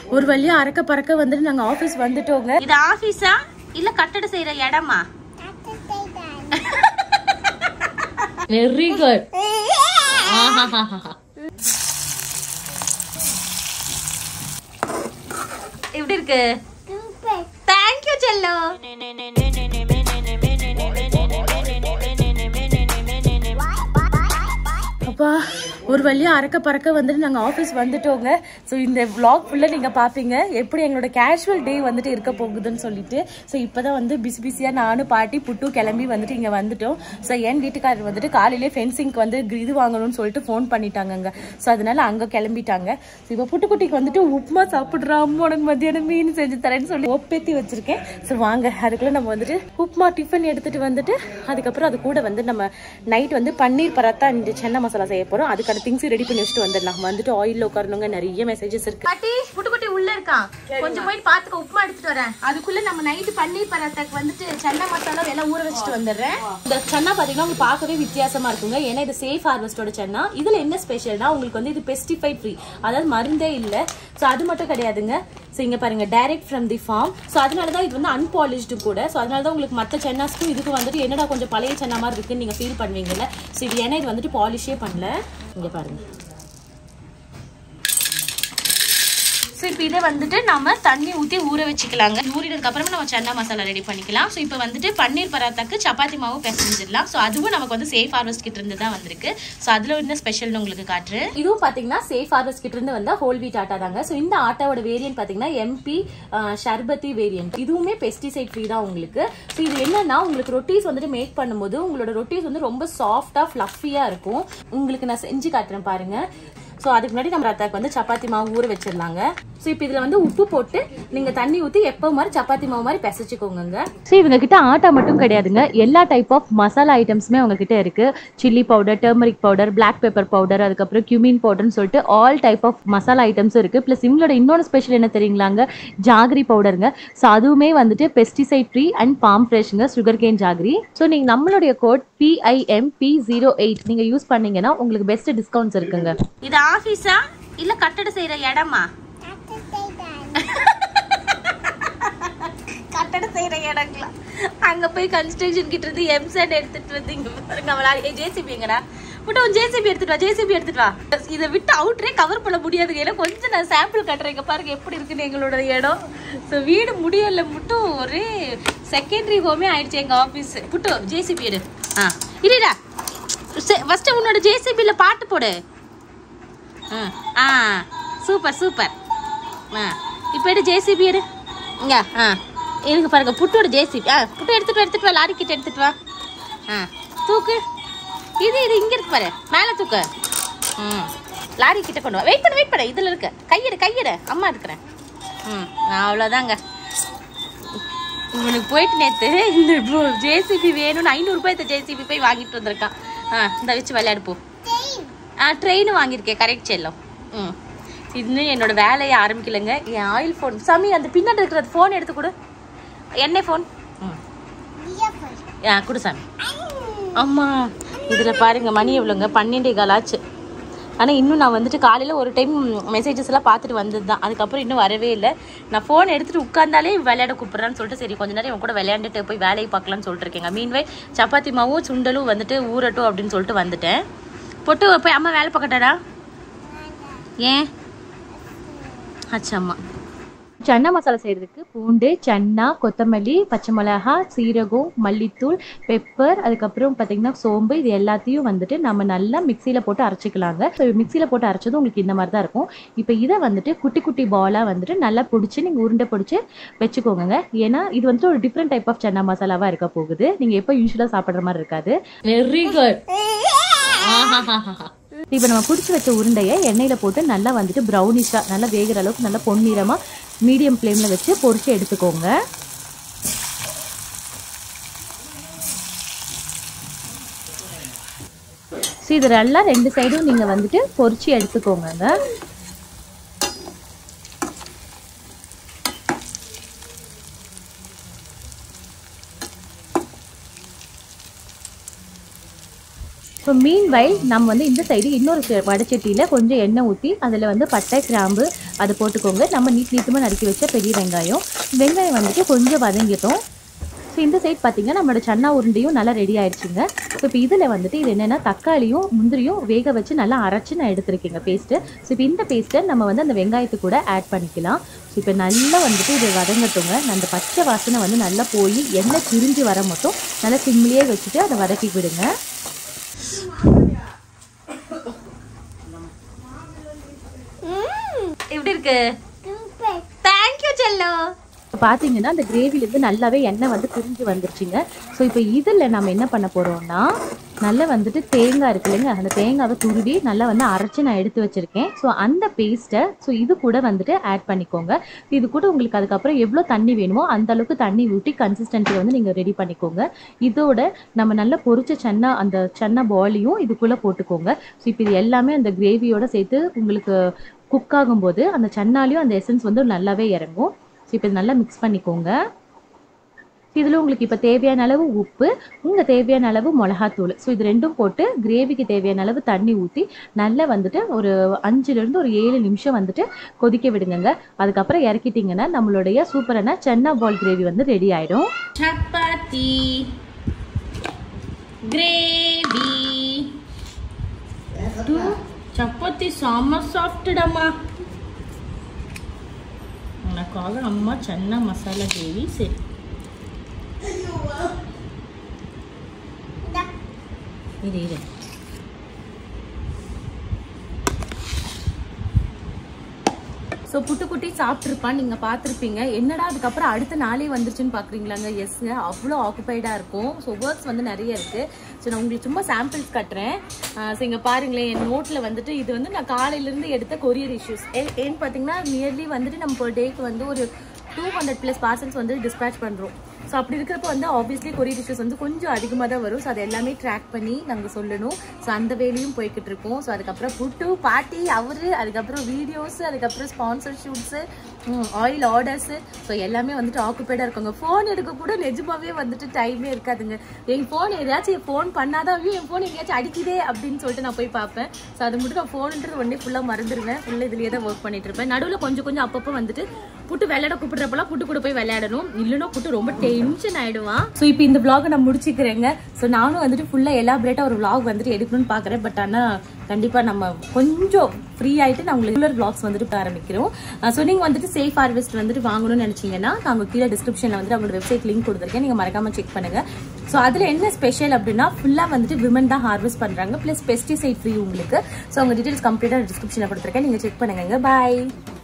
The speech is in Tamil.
ஒரு வழியா அறக்க பறக்க வந்துட்டு நாங்க ஆபீஸ் வந்துட்டோங்க இது ஆபீஸா இல்ல கட்டட செய்யற இடமா வெரி குட் எப்படி இருக்கு தேங்க்யூ செல்லோ அப்பா ஒரு வழியா அறக்க பறக்க வந்துட்டு நாங்க ஆபீஸ் வந்துட்டோங்க ஸோ இந்த vlog ஃபுல்லா நீங்க பாப்பீங்க எப்படி எங்களோட கேஷுவல் டே வந்துட்டு இருக்க போகுதுன்னு சொல்லிட்டு ஸோ இப்பதான் வந்து பிஸி பிஸியா நானும் பாட்டி புட்டு கிளம்பி வந்துட்டு இங்க வந்துட்டோம் ஸோ என் வீட்டுக்காரர் வந்துட்டு காலையிலே ஃபென்சிங்க்கு வந்து இது வாங்கணும்னு சொல்லிட்டு ஃபோன் பண்ணிட்டாங்கங்க ஸோ அதனால அங்க கிளம்பிட்டாங்க ஸோ இப்போ புட்டுக்குட்டிக்கு வந்துட்டு உப்புமா சாப்பிடுறா அம்மா உனக்கு மத்தியானம் மீன் செஞ்சு தரேன்னு சொல்லி ஒப்பேத்தி வச்சிருக்கேன் ஸோ வாங்க அதுக்குள்ள நம்ம வந்துட்டு உப்புமா டிஃபன் எடுத்துட்டு வந்துட்டு அதுக்கப்புறம் அது கூட வந்து நம்ம நைட் வந்து பன்னீர் பராத்தா இந்த சென்னை மசாலா செய்ய போறோம் அதுக்கான திங்ஸ் ரெடி பண்ணி வச்சுட்டு வந்துடலாம் வந்துட்டு ஆயில்ல உட்காரணுங்க நிறைய மெசேஜஸ் இருக்கு பாட்டி புட்டுக்குட்டி உள்ள இருக்கான் கொஞ்சம் போயிட்டு பாத்துக்க உப்புமா எடுத்துட்டு வரேன் அதுக்குள்ள நம்ம நைட்டு பன்னீர் பராத்தாக்கு வந்துட்டு சென்னை மசாலா எல்லாம் ஊற வச்சுட்டு வந்துடுறேன் இந்த சென்னா பாத்தீங்கன்னா உங்களுக்கு பார்க்கவே வித்தியாசமா இருக்குங்க ஏன்னா இது சேஃப் ஹார்வெஸ்டோட சென்னா இதுல என்ன ஸ்பெஷல்னா உங்களுக்கு வந்து இது பெஸ்டிஃபைட் ஃப்ரீ அதாவது மருந்தே இல்ல சோ அது மட்டும் கிடையாதுங்க சோ இங்க பாருங்க direct from the farm so அதனால தான் இது வந்து அன்பாலிஷ்டு கூட சோ அதனால தான் உங்களுக்கு மத்த சென்னாஸ்க்கும் இதுக்கு வந்துட்டு என்னடா கொஞ்சம் பழைய சென்னா மாதிரி இருக்குன்னு நீங்க ஃபீல் பண்ணுவீங்கல்ல சோ இது ஏன்னா இது வந்துட்டு பாலிஷே பண்ணல இங்க பாருங்க ஸோ இப்போ இதை வந்துட்டு நம்ம தண்ணி ஊற்றி ஊற வச்சுக்கலாங்க ஊறினதுக்கு அப்புறமா நம்ம சன்னா மசாலா ரெடி பண்ணிக்கலாம் ஸோ இப்போ வந்துட்டு பன்னீர் பராத்தாக்கு சப்பாத்தி மாவு பிசைஞ்சிடலாம் ஸோ அதுவும் நமக்கு வந்து சேஃப் ஹார்வெஸ்ட் கிட்ட இருந்து தான் வந்திருக்கு ஸோ அதில் என்ன ஸ்பெஷல்னு உங்களுக்கு காட்டுறேன் இதுவும் பாத்தீங்கன்னா சேஃப் ஹார்வெஸ்ட் கிட்ட இருந்து வந்த ஹோல் வீட் ஆட்டா தாங்க ஸோ இந்த ஆட்டாவோட வேரியன்ட் பாத்தீங்கன்னா எம்பி ஷர்பத்தி வேரியன்ட் இதுவுமே பெஸ்டிசைட் ஃப்ரீ தான் உங்களுக்கு ஸோ இது என்னன்னா உங்களுக்கு ரொட்டீஸ் வந்துட்டு மேக் பண்ணும்போது உங்களோட ரொட்டீஸ் வந்து ரொம்ப சாஃப்டா ஃப்ளஃபியா இருக்கும் உங்களுக்கு நான் செஞ்சு காட்டுறேன் பாருங்க ஸோ அதுக்கு முன்னாடி நம்ம ரத்தாக்கு வந்து சப்பாத்தி மாவு ஊற வச்சிடலாங்க ஸோ இப்போ இதில் வந்து உப்பு போட்டு நீங்கள் தண்ணி ஊற்றி எப்போ மாதிரி சப்பாத்தி மாவு மாதிரி பிசைச்சிக்கோங்க ஸோ இவங்க கிட்ட ஆட்டா மட்டும் கிடையாதுங்க எல்லா டைப் ஆஃப் மசாலா ஐட்டம்ஸுமே அவங்க கிட்ட இருக்கு chilli powder turmeric powder black pepper powder அதுக்கப்புறம் cumin பவுடர்னு சொல்லிட்டு ஆல் டைப் ஆஃப் மசாலா ஐட்டம்ஸும் இருக்கு ப்ளஸ் இவங்களோட இன்னொரு ஸ்பெஷல் என்ன தெரியுங்களாங்க ஜாகரி பவுடருங்க ஸோ அதுவுமே வந்துட்டு பெஸ்டிசைட் ஃப்ரீ அண்ட் பாம் ஃப்ரெஷ்ங்க சுகர் கேன் ஜாகரி ஸோ நீங்கள் நம்மளுடைய code BIM P zero eight நீங்கள் யூஸ் பண்ணீங்கன்னா உங்களுக்கு பெஸ்ட் டிஸ்கவுண்ட்ஸ் இருக்குங்க இது ஆஃபீஸா இல்லை கட்டட செய்கிற இடமா கட்டட செய்யற இடங்களா அங்க போய் கன்ஸ்ட்ரக்ஷன் கிட்ட இருந்து எம்செட் எடுத்துட்டு வந்து இங்க பாருங்க அவளா ஜேசிபி எங்கடா மட்டும் ஜேசிபி எடுத்துட்டு வா ஜேசிபி எடுத்துட்டு வா இதை விட்டு அவுட்டரே கவர் பண்ண முடியாதுங்க ஏன்னா கொஞ்சம் நான் சாம்பிள் கட்டுறேன் இங்க பாருங்க எப்படி இருக்குன்னு எங்களோட இடம் ஸோ வீடு முடியல மட்டும் ஒரே செகண்டரி ஹோமே ஆயிடுச்சு எங்க ஆபீஸ் புட்டு ஜேசிபி எடு ஆ இருடா ஃபர்ஸ்ட் உன்னோட ஜேசிபியில் பாட்டு போடு ம். ஆ சூப்பர் சூப்பர் ஆ இப்போ எடு ஜேசிபி எடு இங்க ஆ இருக்கு பாருங்க புட்டோட ஜேசிபி ஆ புட்டு எடுத்துட்டு வா எடுத்துட்டு வா லாரி கிட்ட எடுத்துட்டு வா ஆ தூக்கு இது இது இங்க இருக்கு பாரு மேலே தூக்கு ம் லாரி கிட்ட கொண்டு வா வெயிட் பண்ணு வெயிட் பண்ணு இதில் இருக்கு கையெடு கையெடு அம்மா இருக்கிறேன் ம் அவ்வளோதாங்க இவனுக்கு போயிட்டு நேற்று இந்த ஜேசிபி வேணும்னு ஐநூறுரூபாய் இந்த ஜேசிபி போய் வாங்கிட்டு வந்திருக்கான் ஆ இந்த வச்சு விளையாடு போ ஆ ட்ரெயின் வாங்கியிருக்கேன் கரெக்ட் செல்லம் ம் இன்னும் என்னோட வேலையை ஆரம்பிக்கலைங்க என் ஆயில் ஃபோன் சாமி அந்த பின்னாடி இருக்கிற ஃபோன் எடுத்து கொடு என்ன ஃபோன் ம் ஆ கொடு சாமி அம்மா இதில் பாருங்க மணி எவ்வளோங்க பன்னெண்டே கால் ஆச்சு ஆனால் இன்னும் நான் வந்துட்டு காலையில் ஒரு டைம் மெசேஜஸ் எல்லாம் பார்த்துட்டு வந்தது தான் அதுக்கப்புறம் இன்னும் வரவே இல்லை நான் ஃபோன் எடுத்துகிட்டு உட்காந்தாலே விளையாட கூப்பிட்றான்னு சொல்லிட்டு சரி கொஞ்ச நேரம் இவன் கூட விளையாண்டுட்டு போய் வேலையை பார்க்கலாம்னு சொல்லிட்டு இருக்கேங்க மீன்வை சப்பாத்தி மாவும் சுண்டலும் வந்துட்டு ஊறட்டும் அப்படின்னு சொல்லிட்டு வந்துட்டேன் பொட்டு போய் அம்மா வேலை பார்க்கட்டாடா ஏன் அச்சா அம்மா சன்னா மசாலா செய்யறதுக்கு பூண்டு சன்னா கொத்தமல்லி பச்சை மிளகா சீரகம் மல்லித்தூள் பெப்பர் அதுக்கப்புறம் பார்த்தீங்கன்னா சோம்பு இது எல்லாத்தையும் வந்துட்டு நம்ம நல்லா மிக்சியில் போட்டு அரைச்சிக்கலாங்க ஸோ மிக்சியில் போட்டு அரைச்சதும் உங்களுக்கு இந்த மாதிரி தான் இருக்கும் இப்போ இதை வந்துட்டு குட்டி குட்டி பாலாக வந்துட்டு நல்லா பிடிச்சி நீங்கள் உருண்டை பிடிச்சி வச்சுக்கோங்க ஏன்னா இது வந்துட்டு ஒரு டிஃப்ரெண்ட் டைப் ஆஃப் சன்னா மசாலாவாக இருக்க போகுது நீங்கள் எப்போ யூஸ்வலாக சாப்பிட்ற மாதிரி இருக்காது வெரி குட் இப்போ நம்ம பிடிச்சி வச்ச உருண்டையை எண்ணெயில் போட்டு நல்லா வந்துட்டு ப்ரௌனிஷாக நல்லா வேகிற அளவுக்கு நல்லா பொன்னிறமாக மீடியம் ஃப்ளேமில் வச்சு பொரிச்சு எடுத்துக்கோங்க ஸோ இது நல்லா ரெண்டு சைடும் நீங்கள் வந்துட்டு பொரிச்சு எடுத்துக்கோங்க ஸோ மீன் வயல் நம்ம வந்து இந்த சைடு இன்னொரு ச- வடச்சட்டியில் கொஞ்சம் எண்ணெய் ஊற்றி அதில் வந்து பட்டை கிராம்பு அதை போட்டுக்கோங்க நம்ம நீட் நீட்டமாக நறுக்கி வச்ச பெரிய வெங்காயம் வெங்காயம் வந்துட்டு கொஞ்சம் வதங்கிட்டோம் ஸோ இந்த சைட் பார்த்தீங்கன்னா நம்மளோட சன்னா உருண்டையும் நல்லா ரெடி ஆயிடுச்சுங்க ஸோ இப்போ இதில் வந்துட்டு இது என்னென்னா தக்காளியும் முந்திரியும் வேக வச்சு நல்லா அரைச்சு நான் எடுத்திருக்கேங்க பேஸ்ட்டு ஸோ இப்போ இந்த பேஸ்ட்டை நம்ம வந்து அந்த வெங்காயத்து கூட ஆட் பண்ணிக்கலாம் ஸோ இப்போ நல்லா வந்துட்டு இது வதங்கட்டுங்க அந்த பச்சை வாசனை வந்து நல்லா போய் எண்ணெய் பிரிஞ்சு வர மட்டும் நல்லா சிம்லேயே வச்சுட்டு அதை வதக்கி விடுங்க எப்படி இருக்கு தேங்க்யூ செல்லோ இப்போ பார்த்தீங்கன்னா அந்த கிரேவிலேருந்து நல்லாவே எண்ணெய் வந்து பிரிஞ்சு வந்துருச்சுங்க ஸோ இப்போ இதில் நம்ம என்ன பண்ண போகிறோம்னா நல்லா வந்துட்டு தேங்காய் இருக்கு இல்லைங்க அந்த தேங்காவை துருவி நல்லா வந்து அரைச்சி நான் எடுத்து வச்சுருக்கேன் ஸோ அந்த பேஸ்ட்டை ஸோ இது கூட வந்துட்டு ஆட் பண்ணிக்கோங்க இது கூட உங்களுக்கு அதுக்கப்புறம் எவ்வளோ தண்ணி வேணுமோ அந்த அளவுக்கு தண்ணி ஊற்றி கன்சிஸ்டன்சி வந்து நீங்கள் ரெடி பண்ணிக்கோங்க இதோட நம்ம நல்லா பொரிச்ச சன்னா அந்த சன்னா பாலையும் இதுக்குள்ளே போட்டுக்கோங்க ஸோ இப்போ இது எல்லாமே அந்த கிரேவியோட சேர்த்து உங்களுக்கு குக் ஆகும்போது அந்த சன்னாலையும் அந்த எசன்ஸ் வந்து நல்லாவே இறங்கும் ஸோ இப்போ இது நல்லா மிக்ஸ் பண்ணிக்கோங்க இதில் உங்களுக்கு இப்போ தேவையான அளவு உப்பு உங்கள் தேவையான அளவு மிளகாத்தூள் ஸோ இது ரெண்டும் போட்டு கிரேவிக்கு தேவையான அளவு தண்ணி ஊற்றி நல்லா வந்துட்டு ஒரு அஞ்சுலேருந்து ஒரு ஏழு நிமிஷம் வந்துட்டு கொதிக்க விடுங்கங்க அதுக்கப்புறம் இறக்கிட்டிங்கன்னா நம்மளுடைய சூப்பரான சென்னா பால் கிரேவி வந்து ரெடி ஆயிடும் சப்பாத்தி கிரேவி சப்பாத்தி செம்ம சாஃப்ட்டுடாமா உனக்காக அம்மா சென்னா மசாலா கிரேவி சரி இது இது ஸோ புட்டுக்குட்டி சாப்பிட்ருப்பான்னு நீங்கள் பார்த்துருப்பீங்க என்னடா அதுக்கப்புறம் அடுத்த நாளே வந்துருச்சுன்னு பார்க்குறீங்களாங்க எஸ்ங்க அவ்வளோ ஆக்குபைடாக இருக்கும் ஸோ ஒர்க்ஸ் வந்து நிறைய இருக்குது ஸோ நான் உங்களுக்கு சும்மா சாம்பிள்ஸ் கட்டுறேன் ஸோ இங்கே பாருங்களேன் என் நோட்டில் வந்துட்டு இது வந்து நான் காலையிலேருந்து எடுத்த கொரியர் இஷ்யூஸ் ஏன்னு பார்த்தீங்கன்னா நியர்லி வந்துட்டு நம்ம per டேக்கு வந்து ஒரு டூ ஹண்ட்ரட் ப்ளஸ் பார்சல்ஸ் வந்து டிஸ்பேச் பண்ணுறோம் ஸோ அப்படி இருக்கிறப்ப வந்து ஆப்வியஸ்லி கொரியர் இஷ்யூஸ் வந்து கொஞ்சம் அதிகமாக தான் வரும் ஸோ அது எல்லாமே ட்ராக் பண்ணி நாங்கள் சொல்லணும் ஸோ அந்த வேலையும் போய்கிட்டு இருக்கோம் ஸோ அதுக்கப்புறம் புட்டு பாட்டி அவரு அதுக்கப்புறம் வீடியோஸ் அதுக்கப்புறம் sponsor shoots oil orders so எல்லாமே வந்துட்டு ஆக்குப்பைடாக இருக்குங்க ஃபோன் எடுக்க கூட நிஜமாவே வந்துட்டு டைமே இருக்காதுங்க என் ஃபோன் எதாச்சும் ஃபோன் பண்ணாதான் ஐயோ என் ஃபோன் எங்கேயாச்சும் அடிக்குதே அப்படின்னு சொல்லிட்டு நான் போய் பார்ப்பேன் ஸோ அது மட்டும் நான் ஃபோனுன்றது ஒன்றே ஃபுல்லாக மறந்துடுவேன் ஃபுல்லாக இதுலேயே தான் ஒர்க் பண்ணிட்டு இருப்பேன் நடுவில் கொஞ்சம் கொஞ்சம் அப்பப்போ வந்துட்டு புட்டு விளையாட கூப்பிடுறப்பெல்லாம் புட்டு கூட போய் விளையாடணும் இல்லைன்னா புட்டு ரொம்ப டென்ஷன் ஆயிடுவான் ஸோ இப்போ இந்த vlog நான் முடிச்சுக்கிறேங்க ஸோ நானும் வந்துட்டு ஃபுல்லாக எலாபரேட்டாக ஒரு vlog வந்துட்டு எடுக்கணும்னு பார்க்குறேன் பட் ஆனால் கண்டிப்பாக நம்ம கொஞ்சம் ஃப்ரீ ஆயிட்டு நான் உங்களுக்கு ரெகுலர் vlogs வந்துட்டு ஆரம்பிக்கிறோம் ஸோ நீங்கள் வந்துட்டு சேஃப் ஹார்வெஸ்ட் வந்துட்டு வாங்கணும்னு நினச்சிங்கன்னா நாங்கள் கீழே டிஸ்கிரிப்ஷனில் வந்துட்டு அவங்களோட வெப்சைட் லிங்க் கொடுத்துருக்கேன் நீங்கள் மறக்காமல் செக் பண்ணுங்கள் ஸோ அதில் என்ன ஸ்பெஷல் அப்படின்னா ஃபுல்லாக வந்துட்டு விமன் தான் ஹார்வெஸ்ட் பண்ணுறாங்க ப்ளஸ் பெஸ்டிசைட் ஃப்ரீ உங்களுக்கு ஸோ உங்கள் டீட்டெயில்ஸ் கம்ப்ளீட்டாக டிஸ்கிரிப்ஷனில் கொடுத்துருக்கேன் நீங்கள் செக் பண்ணுங்க பாய்